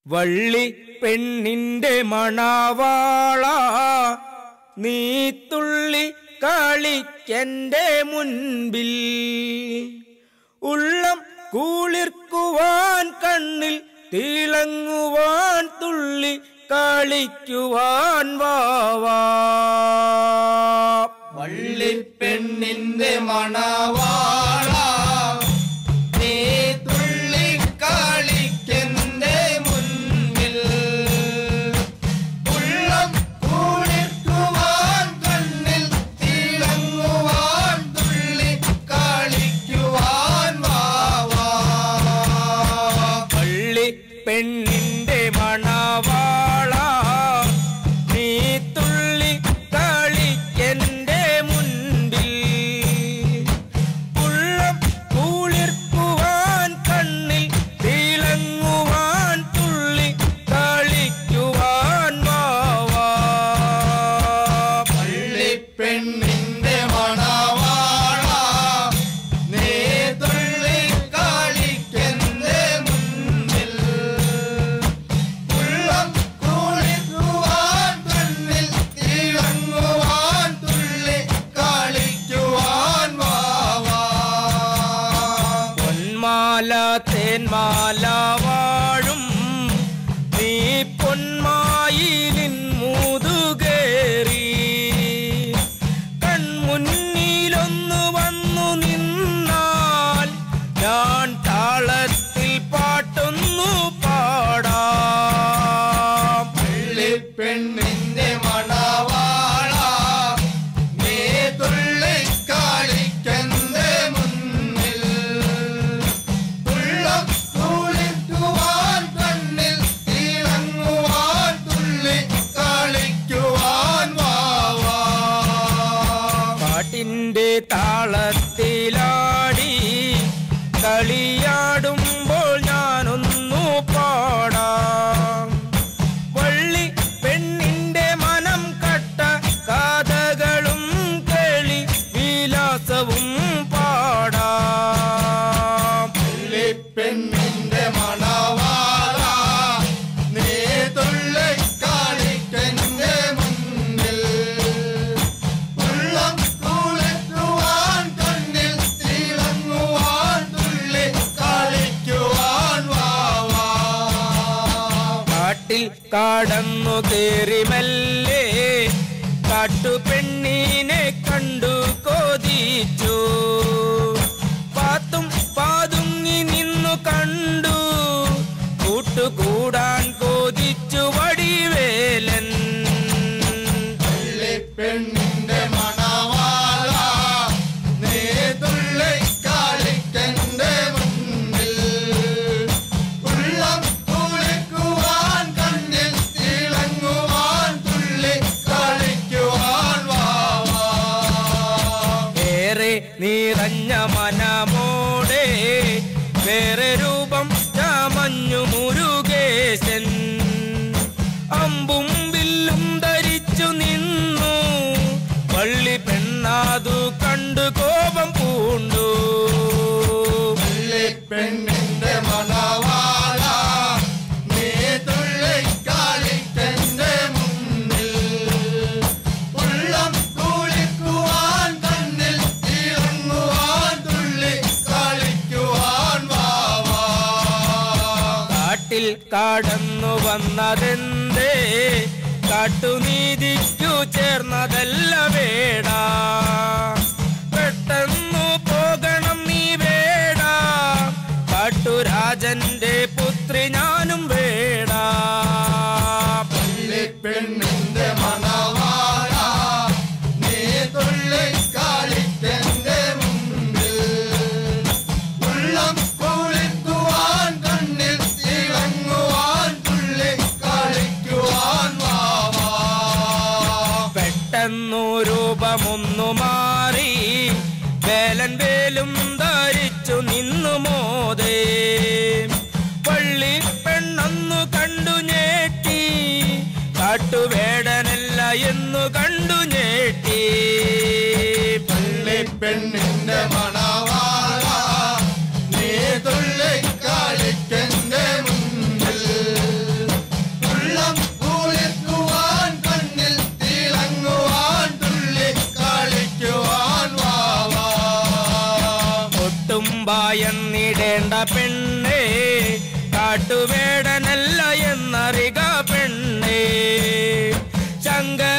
വള്ളി പെണ്ണിന്റെ മണവാള നീ തുള്ളി കളിക്കെന്റെ മുൻപിൽ ഉള്ളം കുളിർക്കുവാൻ കണ്ണിൽ തിളങ്ങുവാൻ തുള്ളി കളിക്കുവാൻ വാവാ വള്ളിപ്പെണ്ണിന്റെ മണവാള നീ തുള്ളി കളിക്കെന്റെ മുന്നിൽ ഉള്ളം കുളിർക്കുവാൻ കണ്ണിൽ തിളങ്ങുവാൻ തുള്ളി കളിക്കുവാൻ വാവാ പള്ളി പെണ്ണിന്റെ മണവാള നീ തുള്ളി കളിക്കെന്റെ മുൻപിൽ ഉള്ളം കുളിർക്കുവാൻ കണ്ണിൽ തിളങ്ങുവാൻ തുള്ളി കളിക്കുവാൻ വാവാ പള്ളിപ്പെണ്ണിന്റെ മണവാള നീ തുള്ളി കളിക്കെന്റെ മുന്നിൽ ഉള്ളം കുളിക്കുവാൻ കണ്ണിൽ തിളങ്ങുവാൻ തുള്ളി കളിക്കുവാൻ വാവാ പൊന്മാല തേന്മാല വാഴും നീ പൊന്മായിലിൻ മുതുകേറി കൺമുന്നിലൊന്നു വന്നു നിന്നാൽ ഞാൻ താളത്തിൽ പാട്ടൊന്നു പാടാം പള്ളിപ്പെണ്ണിന്റെ മണവാള നീ തുള്ളി കളിക്കെന്റെ മുന്നിൽ ഉള്ളം കുളിക്കുവാൻ കണ്ണിൽ തിളങ്ങുവാൻ തുള്ളി കളിക്കുവാൻ വാവാ പാട്ടിന്റെ താളത്തിലാടി കളിയാടുമ്പോൾ ഞാനൊന്നു പാടാം വള്ളി പെണ്ണിന്റെ മനം കട്ട കഥകളും കേളി വിലാസവും പാടാം പള്ളിപ്പെണ്ണിന്റെ മണവാള നീ തുള്ളി കളിക്കെന്റെ മുന്നിൽ ഉള്ളം കുളിക്കുവാൻ കണ്ണിൽ തിളങ്ങുവാൻ തുള്ളി കളിക്കുവാൻ വാവാ കാട്ടിൽ കാടന്നു കേറി മെല്ലെ കാട്ടുപെണ്ണിനെ കണ്ടു കൊതിച്ചു പാത്തും പാതുങ്ങി നിന്നു കണ്ടു കൂട്ടുകൂടാൻ കൊതിച്ചു വടിവേലൻ പള്ളിപ്പെണ്ണിന്റെ മണവാള നീ തുള്ളി കളിക്കെന്റെ മുന്നിൽ ഉള്ളം കുളിക്കുവാൻ കണ്ണിൽ തിളങ്ങുവാൻ തുള്ളി കളിക്കുവാൻ വാവാ ഏറെ നിറഞ്ഞ മനമോടെ വേറെ രൂപം ചമഞ്ഞു മുരുകേശൻ അമ്പും വില്ലും ധരിച്ചു നിന്നു പള്ളി പെണ്ണാതു കണ്ടു കോപം പൂണ്ടു പള്ളിപ്പെണ്ണിന്റെ മണവാള നീ തുള്ളി കളിക്കെന്റെ മുന്നിൽ ഉള്ളം കുളിക്കുവാൻ കണ്ണിൽ തിളങ്ങുവാൻ തുള്ളി കളിക്കുവാൻ വാവാ കാട്ടിൽ കടന്നു വന്നതെന്തേ കാട്ടുനീതിക്കു ചേർന്നതല്ല വേട പെട്ടെന്നു പോകണം നീ വേട കാട്ടുരാജന്റെ പുത്രി ഞാനും വേട പള്ളിപ്പെണ്ണിന്റെ മണവാള നീ തുള്ളി കളിക്കെന്റെ മുന്നിൽ ഉള്ളം കുളിക്കുവാൻ കണ്ണിൽ തിളങ്ങുവാൻ തുള്ളി കളിക്കുവാൻ വാവാ പെട്ടെന്നു രൂപമൊന്നു മാറി വേലൻ വേലും ധരിച്ചു നിന്നു മോദേ പള്ളി പെണ്ണൊന്നു കണ്ടു ഞേട്ടി കാട്ടുവേടനല്ല എന്നു കണ്ടു ഞേട്ടി പള്ളിപ്പെണ്ണിന്റെ മണവാള നീ തുള്ളി കളിക്കെന്റെ മുന്നിൽ ഭയന്നിടേണ്ട പെണ്ണേ കാട്ടുവേടനല്ല എന്നറിക പെണ്ണേ ശങ്കര